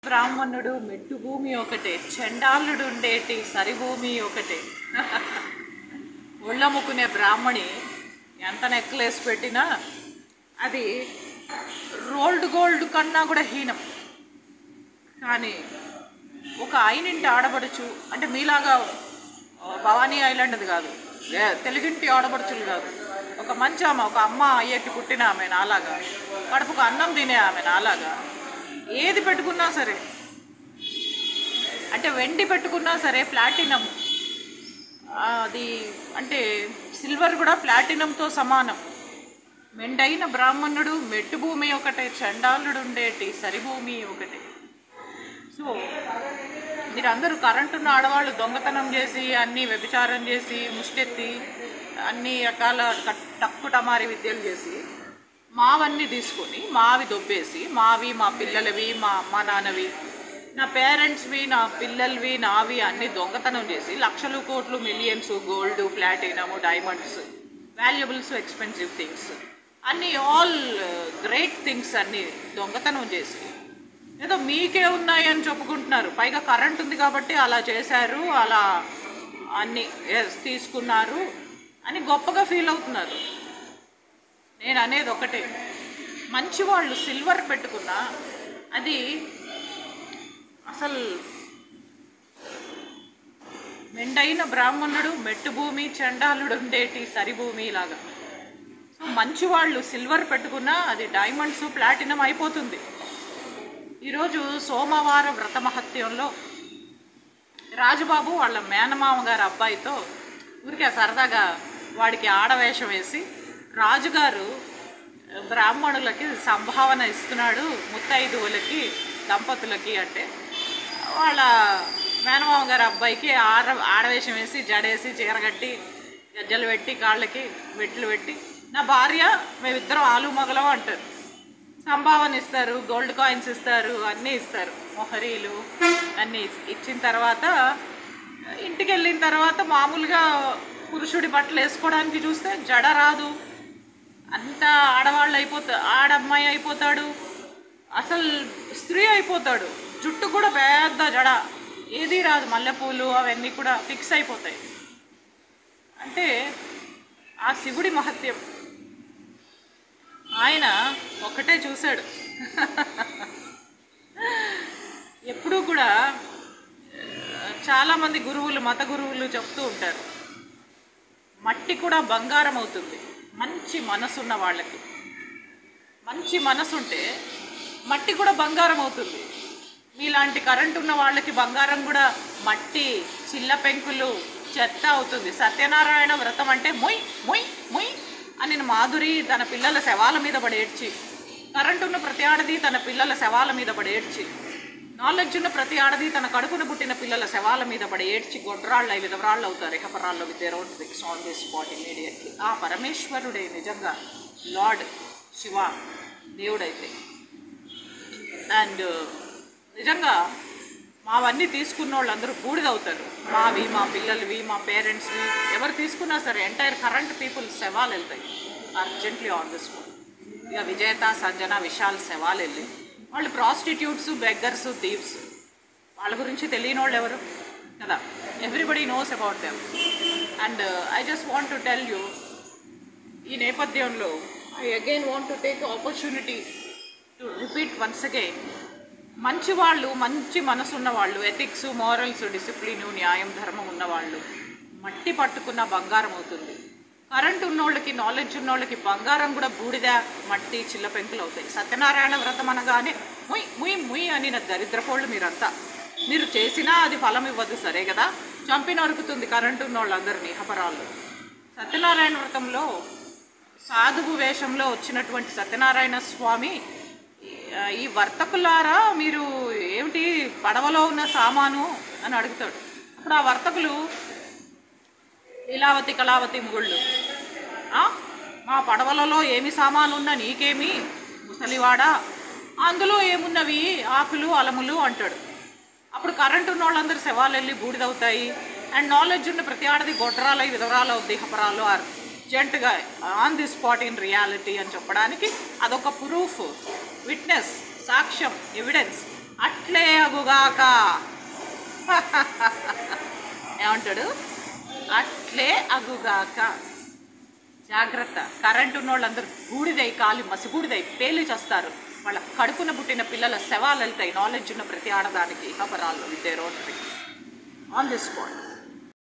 బ్రాహ్మణుడు మెట్టు భూమి ఒకటే చండాలుడు ఉండేటి సరిభూమి ఒకటే ఒళ్ళమ్ముకునే బ్రాహ్మణి ఎంత నెక్లెస్ పెట్టినా అది రోల్డ్ గోల్డ్ కన్నా కూడా హీనం కానీ ఒక అయినింటి ఆడపడుచు అంటే మీలాగా ఆ, భవానీ ఐలాండ్ అది కాదు ఏ- తెలుగింటి ఆడపడుచులు కాదు ఒక మంచి ఆమె ఒక అమ్మ అయ్యకి పుట్టిన ఆమె నాలాగా కడుపుకు అన్నం తినే ఆమె నాలాగా ఏది పెట్టుకున్నా సరే అంటే వెండి పెట్టుకున్నా సరే ప్లాటినం అది అంటే సిల్వర్ కూడా ప్లాటినంతో సమానం మెండైన బ్రాహ్మణుడు మెట్టు భూమి ఒకటే చండాలుడు ఉండేటి సరిభూమి ఒకటే సో మీరందరూ కరెంట్ ఉన్న ఆడవాళ్ళు దొంగతనం చేసి అన్ని వ్యభిచారం చేసి ముష్టెత్తి అన్ని రకాల కట్- టక్కు టమారి విద్యలు చేసి మావన్నీ తీసుకొని మావి దొబ్బేసి మావి మా పిల్లలవి మా అమ్మ నాన్నవి నా పేరెంట్స్వి నా పిల్లలవి నావి అన్ని దొంగతనం చేసి లక్షలు కోట్లు మిలియన్స్ గోల్డ్ ప్లాటినము డైమండ్స్ వాల్యుబుల్స్ ఎక్స్పెన్సివ్ థింగ్స్ అన్ని ఆల్ గ్రేట్ థింగ్స్ అన్ని దొంగతనం చేసి ఏదో మీకే ఉన్నాయి అని చెప్పుకుంటున్నారు పైగా కరెంట్ ఉంది కాబట్టి అలా చేశారు అలా అన్ని yes, తీసుకున్నారు అని గొప్పగా ఫీల్ అవుతున్నారు నేను అనేది ఒకటే మంచి వాళ్ళు సిల్వర్ పెట్టుకున్నా అది అసలు మెండైన బ్రాహ్మణుడు మెట్టు భూమి చండాలుడు ఉండేటి సరిభూమి లాగా సో మంచి వాళ్ళు సిల్వర్ పెట్టుకున్నా అది డైమండ్స్ ప్లాటినం అయిపోతుంది ఈరోజు సోమవార వ్రత మహత్యంలో రాజుబాబు వాళ్ళ మేనమామ గారి అబ్బాయితో ఊరికే సరదాగా వాడికి ఆడవేషం వేసి రాజుగారు బ్రాహ్మణులకి సంభావన ఇస్తున్నాడు ముత్తైదువులకి దంపతులకి అంటే వాళ్ళ మేనమామ గారి అబ్బాయికి ఆడ ఆడవేషం వేసి జడేసి చీరగట్టి గజ్జలు పెట్టి కాళ్ళకి వెట్లు పెట్టి నా భార్య మేమిద్దరం ఆలు మొగలం అంటారు సంభావన ఇస్తారు గోల్డ్ కాయిన్స్ ఇస్తారు అన్నీ ఇస్తారు మొహరీలు అన్నీ ఇస్- ఇచ్చిన తర్వాత ఇంటికి వెళ్ళిన తర్వాత మామూలుగా పురుషుడి బట్టలు వేసుకోవడానికి చూస్తే జడ రాదు అంతా ఆడవాళ్ళు అయిపోతా ఆడమ్మాయి అయిపోతాడు అసలు స్త్రీ అయిపోతాడు జుట్టు కూడా పెద్ద జడ ఏది రాదు మల్లెపూలు అవన్నీ కూడా ఫిక్స్ అయిపోతాయి అంటే ఆ శివుడి మహత్యం ఆయన ఒకటే చూశాడు ఎప్పుడూ కూడా ఆ, చాలామంది గురువులు మత గురువులు చెప్తూ ఉంటారు మట్టి కూడా బంగారం అవుతుంది మంచి మనసున్న వాళ్ళకి మంచి మనసు ఉంటే మట్టి కూడా బంగారం అవుతుంది మీలాంటి కరెంట్ ఉన్న వాళ్ళకి బంగారం కూడా మట్టి చిల్ల పెంకులు చెత్త అవుతుంది సత్యనారాయణ వ్రతం అంటే మొయ్ మొయ్ మొయ్ అని మాధురి తన పిల్లల శవాల మీద పడి ఏడ్చి కరెంట్ ఉన్న ప్రతి ఆడది తన పిల్లల శవాల మీద పడి ఏడ్చి నాలెడ్జ్ ఉన్న ప్రతి ఆడది తన కడుపున పుట్టిన పిల్లల శవాల మీద పడి ఏడ్చి గొడ్రాళ్ళు అయి విధవరాళ్ళు అవుతారు ఇహపరాల్లో with their own fix on the spot immediately ఆ పరమేశ్వరుడే నిజంగా లార్డ్ శివ దేవుడైతే అండ్ నిజంగా మావన్నీ తీసుకున్న వాళ్ళందరూ బూడిదవుతారు మావి మా పిల్లలవి మా పేరెంట్స్వి ఎవరు తీసుకున్నా సరే ఎంటైర్ కరెంట్ పీపుల్ శవాలు వెళ్తాయి అర్జెంట్లీ ఆన్ దిస్ స్పాట్ ఇక విజేత సంజన విశాల్ శవాలు వెళ్ళి వాళ్ళు ప్రాస్టిట్యూట్స్ బెగ్గర్స్ థీవ్స్ వాళ్ళ గురించి తెలియని వాళ్ళు ఎవరు కదా everybody knows about them and I just want to tell you ఈ నేపథ్యంలో I again want to take opportunity to repeat once again మంచి వాళ్ళు మంచి మనసు ఉన్న వాళ్ళు ఎథిక్స్ మారల్స్ డిసిప్లిన్ న్యాయం ధర్మం ఉన్నవాళ్ళు మట్టి పట్టుకున్న బంగారం అవుతుంది కరెంట్ ఉన్నోళ్ళకి నాలెడ్జ్ ఉన్నోళ్ళకి బంగారం కూడా బూడిద మట్టి చిల్ల పెంకులు అవుతాయి సత్యనారాయణ వ్రతం అనగానే ముయ్ ముయ్ ముయ్ అని నా దరిద్రపోళ్ళు మీరంతా మీరు చేసినా అది ఫలం ఇవ్వదు సరే కదా చంపి నరుకుతుంది కరెంట్ ఉన్న వాళ్ళందరినీ హపరాళ్ళు సత్యనారాయణ వ్రతంలో సాధువు వేషంలో వచ్చినటువంటి సత్యనారాయణ స్వామి ఆ, ఈ వర్తకులారా మీరు ఏమిటి పడవలో ఉన్న సామాను అని అడుగుతాడు అప్పుడు ఆ వర్తకులు లీలావతి కళావతి ముగుళ్ళు "ఆ? మా పడవలలో ఏమి సామాను ఉన్నా నీకేమి ముసలివాడా అందులో ఏమున్నవి ఆకులు అలములు అంటాడు అప్పుడు కరెంట్ ఉన్న వాళ్ళందరూ శవాలు వెళ్ళి బూడిదవుతాయి అండ్ నాలెడ్జ్ ఉన్న ప్రతి ఆడది గొడ్రాలు విధవరాలు అవుద్ది హపరాలు అర్జెంటుగా on the spot in reality అని చెప్పడానికి అదొక ప్రూఫ్ విట్నెస్ సాక్ష్యం ఎవిడెన్స్ అట్లే ఆ అగుగాక ఏమంటాడు అట్లే అగుగాక జాగ్రత్త కరెంట్ ఉన్న వాళ్ళందరూ బూడిదై కాలి మసిగూడిదై పేలి చేస్తారు వాళ్ళ కడుపున పుట్టిన పిల్లల శవాలు వెళ్తాయి నాలెడ్జ్ ఉన్న ప్రతి ఆడదానికి ఖబరాల్లో with their own on this point